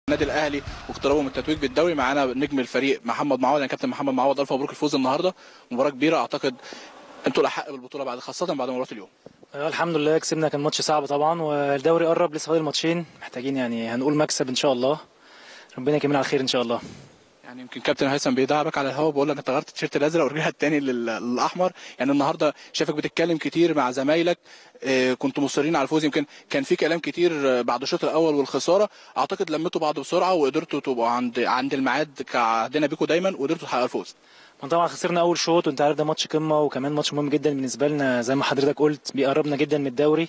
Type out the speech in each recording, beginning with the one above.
النادي الاهلي واقترابه من التتويج بالدوري معانا نجم الفريق محمد معوض يعني كابتن محمد معوض الف مبروك الفوز النهارده مباراه كبيره اعتقد انتوا الاحق بالبطوله بعد خاصه بعد مباراه اليوم آه، الحمد لله كسبنا كان ماتش صعب طبعا والدوري قرب لسه فاضل ماتشين محتاجين يعني هنقول مكسب ان شاء الله ربنا يكمل على خير ان شاء الله يعني يمكن كابتن هيثم بيدعبك على الهواء بقول لك انت غيرت التيشيرت الازرق ورجعت تاني لل- للاحمر يعني النهارده شايفك بتتكلم كتير مع زمايلك آه، كنتوا مصرين على الفوز يمكن كان في كلام كتير آه، بعد الشوط الاول والخساره اعتقد لميتوا بعض بسرعه وقدرتوا تبقوا عند عند الميعاد كعهدنا بيكم دايما وقدرتوا تحققوا الفوز ما طبعا خسرنا اول شوط وانت عارف ده ماتش قمه وكمان ماتش مهم جدا بالنسبه لنا زي ما حضرتك قلت بيقربنا جدا من الدوري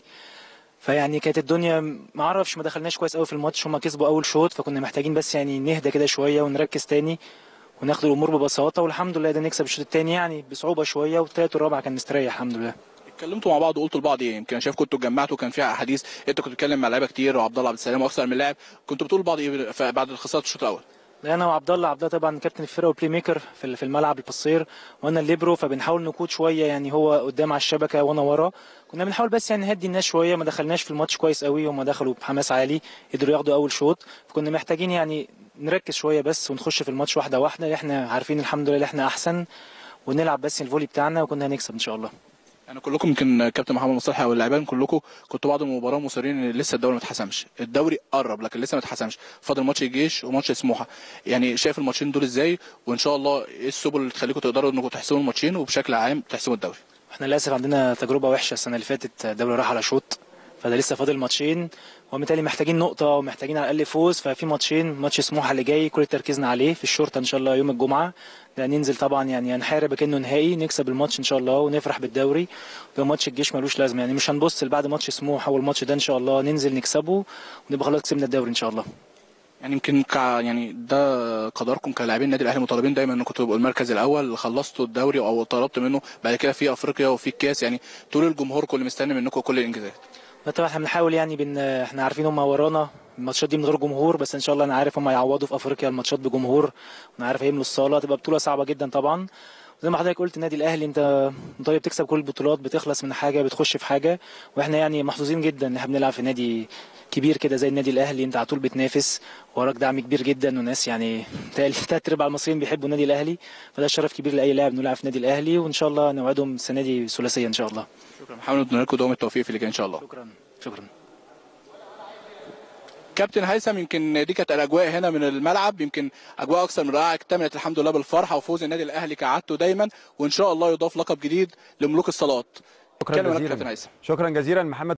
فيعني كانت الدنيا ما اعرفش ما دخلناش كويس قوي في الماتش هما كسبوا اول شوط فكنا محتاجين بس يعني نهدى كده شويه ونركز تاني وناخد الامور ببساطه والحمد لله ده نكسب الشوط التاني يعني بصعوبه شويه والتالت والرابع كان مستريح الحمد لله اتكلمتوا مع بعض وقلتوا لبعض ايه يمكن انا شايف كنتوا اتجمعتوا كان فيها احاديث انت كنت بتتكلم مع لعيبه كتير وعبد الله عبد السلام واكثر من لاعب كنتوا بتقولوا لبعض ايه ف- بعد الخساره الشوط الاول لا انا وعبد الله عبد الله طبعا كابتن الفرقه والبلاي ميكر في في الملعب البصير وانا الليبرو فبنحاول نكود شويه يعني هو قدام على الشبكه وانا ورا كنا بنحاول بس يعني نهدي الناس شويه ما دخلناش في الماتش كويس قوي هم دخلوا بحماس عالي قدروا ياخدوا اول شوط فكنا محتاجين يعني نركز شويه بس ونخش في الماتش واحده واحده احنا عارفين الحمد لله احنا احسن ونلعب بس الفولي بتاعنا وكنا هنكسب ان شاء الله يعني كلكم يمكن كابتن محمد مصلحي او اللاعبين كلكم كنتوا بعد المباراه مصرين ان لسه الدوري ما اتحسمش الدوري قرب لكن لسه ما اتحسمش فاضل ماتش الجيش وماتش سموحه يعني شايف الماتشين دول ازاي وان شاء الله ايه السبل اللي تخليكم تقدروا انكم تحسموا الماتشين وبشكل عام تحسموا الدوري احنا للاسف عندنا تجربه وحشه السنه اللي فاتت الدوري راح على شوط فده لسه فاضل ماتشين وبالتالي محتاجين نقطه ومحتاجين على الاقل فوز ففي ماتشين ماتش سموحه اللي جاي كل تركيزنا عليه في الشرطه ان شاء الله يوم الجمعه ده ننزل طبعا يعني هنحارب كانه نهائي نكسب الماتش ان شاء الله ونفرح بالدوري وماتش الجيش ملوش لازمه يعني مش هنبص بعد ماتش سموحه والماتش ده ان شاء الله ننزل نكسبه ونبقى خلاص كسبنا الدوري ان شاء الله يعني يمكن كع يعني ده قدركم كلاعبين النادي الاهلي مطالبين دايما انكم تبقوا المركز الاول خلصتوا الدوري او طلبت منه بعد كده في افريقيا وفي الكاس يعني طول الجمهور كل مستني منكم كل الانجازات لا طبعا احنا بنحاول يعني بن احنا عارفين هم ورانا الماتشات دي من غير جمهور بس ان شاء الله انا عارف هم يعوضوا في افريقيا الماتشات بجمهور وانا عارف هيملوا الصاله تبقى بطوله صعبه جدا طبعا زي ما حضرتك قلت النادي الاهلي انت طيب بتكسب كل البطولات بتخلص من حاجه بتخش في حاجه واحنا يعني محظوظين جدا ان احنا بنلعب في نادي كبير كده زي النادي الاهلي انت على طول بتنافس وراك دعم كبير جدا وناس يعني تقريبا تلات ارباع المصريين بيحبوا النادي الاهلي فده شرف كبير لاي لاعب انه يلعب في النادي الاهلي وان شاء الله نوعدهم السنه دي ثلاثيه ان شاء الله شكرا محمد نتمنى لكم دوام التوفيق في اللي جاي ان شاء الله شكرا شكرا كابتن هيثم يمكن دي كانت الاجواء هنا من الملعب يمكن اجواء اكثر من رائعه اكتملت الحمد لله بالفرحه وفوز النادي الاهلي كعادته دايما وان شاء الله يضاف لقب جديد لملوك الصالات شكرا كلمة لك جزيلا كابتن هيثم شكرا جزيلا محمد